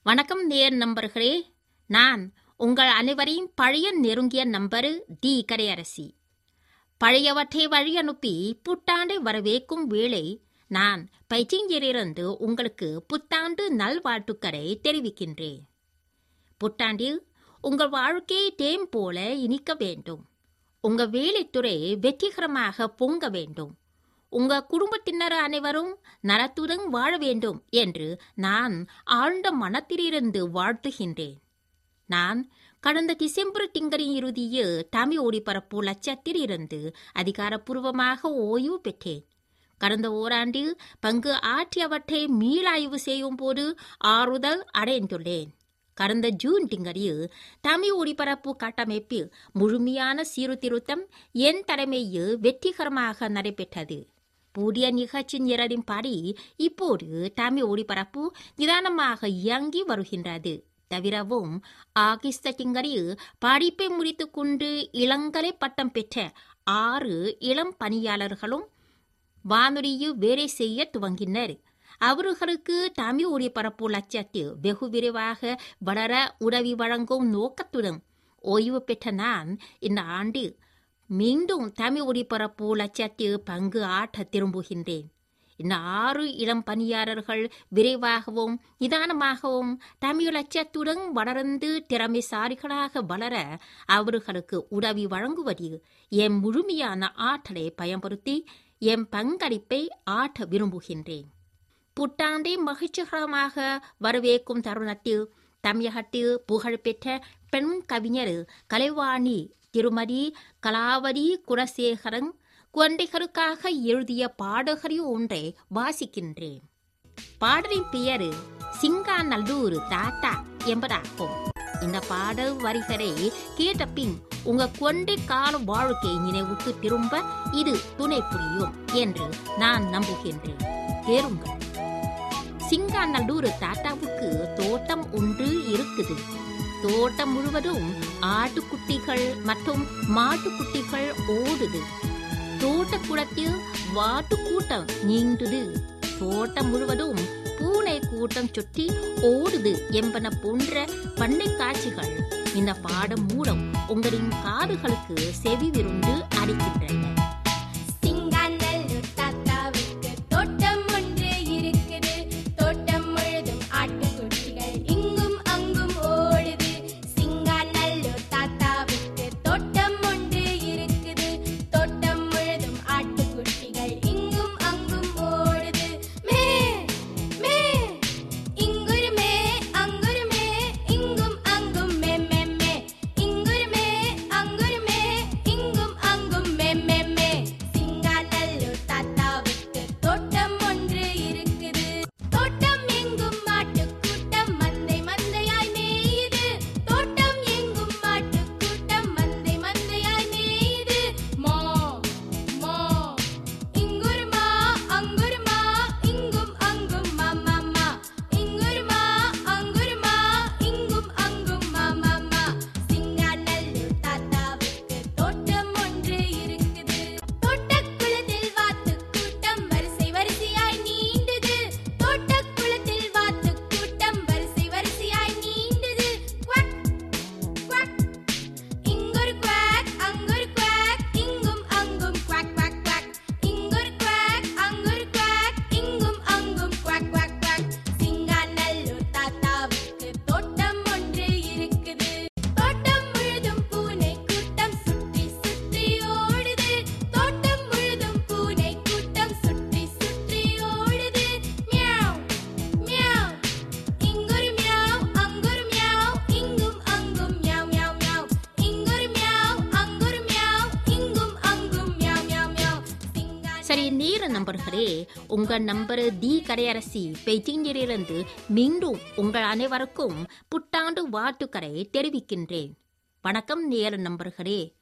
வணக்கம் நேர் நண்பர்களே நான் உங்கள் அனைவரையும் பழைய நெருங்கிய நம்பரு டி கரையரசி பழையவற்றை வழி அனுப்பி புத்தாண்டை வரவேற்கும் வேளை நான் பைச்சிங்கிலிருந்து உங்களுக்கு புத்தாண்டு நல்வாழ்த்துக்களை தெரிவிக்கின்றேன் புத்தாண்டில் உங்கள் வாழ்க்கை தேன் போல இனிக்க வேண்டும் உங்க வேலைத்துறை வெற்றிகரமாக பொங்க வேண்டும் உங்க குடும்பத்தினர் அனைவரும் நலத்துடன் வாழ வேண்டும் என்று நான் ஆழ்ந்த மனத்திலிருந்து வாழ்த்துகின்றேன் நான் கடந்த டிசம்பர் திங்களின் இறுதியில் தமிழ் ஒளிபரப்பு லட்சத்தில் இருந்து அதிகாரப்பூர்வமாக ஓய்வு பெற்றேன் கடந்த ஓராண்டில் பங்கு ஆற்றியவற்றை மீளாய்வு செய்யும் போது ஆறுதல் அடைந்துள்ளேன் கடந்த ஜூன் திங்களில் தமிழ் ஒளிபரப்பு கட்டமைப்பில் முழுமையான சீர்திருத்தம் என் தலைமையில் வெற்றிகரமாக நடைபெற்றது புதிய நிகழ்ச்சி நிரலின்படி இப்போது தமிழ் ஒளிபரப்பு நிதானமாக இயங்கி வருகின்றது தவிரவும் ஆகஸ்ட் திங்களில் படிப்பை முடித்துக்கொண்டு இளங்கலை பட்டம் பெற்ற ஆறு இளம் பணியாளர்களும் வானொலியில் வேலை செய்ய துவங்கினர் அவர்களுக்கு தமிழ் ஒளிபரப்பு லட்சத்தில் வெகு விரைவாக வளர உதவி வழங்கும் நோக்கத்துடன் ஓய்வு பெற்ற நான் இந்த ஆண்டு மீண்டும் தமிழ் ஒளிபரப்பு லட்சத்தில் பங்கு ஆற்ற திரும்புகின்றேன் இந்த ஆறு இளம் பணியாளர்கள் விரைவாகவும் நிதானமாகவும் தமிழ் லட்சத்துடன் வளர்ந்து திறமைசாலிகளாக வளர அவர்களுக்கு உதவி வழங்குவதில் என் முழுமையான ஆற்றலை பயன்படுத்தி என் பங்களிப்பை ஆற்ற விரும்புகின்றேன் புத்தாண்டை மகிழ்ச்சிகரமாக வரவேற்கும் தருணத்தில் தமிழகத்தில் புகழ்பெற்ற பெண் கவிஞர் கலைவாணி திருமதி கலாவதி குலசேகரன் குழந்தைகளுக்காக எழுதிய பாடகரி ஒன்றை வாசிக்கின்றேன் பாடலின் பெயர் சிங்காநல்லூர் தாத்தா என்பதாகும் இந்த பாடல் வரிகளை கேட்ட பின் உங்க கொண்டை கால வாழ்க்கை நினைவுக்கு திரும்ப இது துணை புரியும் என்று நான் நம்புகின்றேன் கேளுங்கள் சிங்காநல்லூர் தாத்தாவுக்கு தோட்டம் ஒன்று இருக்குது தோட்டம் முழுவதும் ஆட்டுக்குட்டிகள் மற்றும் மாட்டுக்குட்டிகள் ஓடுது தோட்டக்குளத்தில் வாட்டு கூட்டம் நீண்டுது தோட்டம் முழுவதும் பூனை கூட்டம் சுற்றி ஓடுது என்பன போன்ற பண்ணை காட்சிகள் இந்த பாடம் மூலம் உங்களின் காதுகளுக்கு செவி விருந்து அளிக்கின்றன சிங்காநல்லூர் தாத்தாவுக்கு தோட்டம் ஒன்று இருக்குது தோட்டம் முழுதும் ஆட்டுக்குட்டிகள் இங்கும் அங்கும் ஓடுது சிங்காநல்லூர் தாத்தாவுக்கு தோட்டம் ஒன்று இருக்குது தோட்டம் முழுதும் ஆட்டுக்குட்டிகள் இங்கும் அங்கும் ஓடுது மே மே இங்கொரு மே அங்கொரு மே இங்கும் அங்கும் மே மே மே இங்கொரு மே அங்கொரு மே இங்கும் அங்கும் மே மே மே சிங்காநல்லூர் தாத்தாவுக்கு தோட்டம் ஒன்று இருக்குது தோட்டம் எங்கும் மாட்டுக் கூட்டம் மந்தை மந்தையாய் மேயுது தோட்டம் எங்கும் மாட்டுக் கூட்டம் மந்தை மந்தையாய் மேயுது மா மா இங்கொரு மா அங்கொரு மா இங்கும் அங்கும் மா மா மா இங்கொரு மா அங்கொரு மா இங்கும் அங்கும் மா மா மா சிங்காநல்லூர் தாத்தாவுக்கு தோட்டம் ஒன்று இருக்குது தோட்டக்குளத்தில் வாத்து கூட்டம் வரிசை வரிசையாய் நீண்டுது தோட்டக்குளத்தில் வாத்து கூட்டம் வரிசை வரிசையாய் நீண்டுது குவாக் குவாக் இங்கொரு குவாக் அங்கொரு குவாக் இங்கும் அங்கும் குவாக் குவாக் குவாக் இங்கொரு குவாக் அங்கொரு குவாக் இங்கும் அங்கும் குவாக் குவாக் குவாக் சிங்காநல்லூர் தாத்தாவுக்கு தோட்டம் ஒன்று இருக்குது தோட்டம் முழுதும் பூனை கூட்டம் சுற்றி சுற்றி ஓடுது தோட்டம் முழுதும் பூனை கூட்டம் சுற்றி சுற்றி ஓடுது மியாவ் மியாவ் இங்கொரு மியாவ் அங்கொரு மியாவ் இங்கும் அங்கும் மியாவ் மியாவ் மியாவ் இங்கொரு மியாவ் அங்கொரு மியாவ் இங்கும் அங்கும் மியாவ் மியாவ் மியாவ் சிங்கா சரி நேர நம்பர்களே உங்க நம்பர் தி கரையரசி பெய்ஜிங்கிலிருந்து மீண்டும் உங்கள் அனைவருக்கும் புத்தாண்டு வாழ்த்துக்களை தெரிவிக்கின்றேன் வணக்கம் நேர நம்பர்களே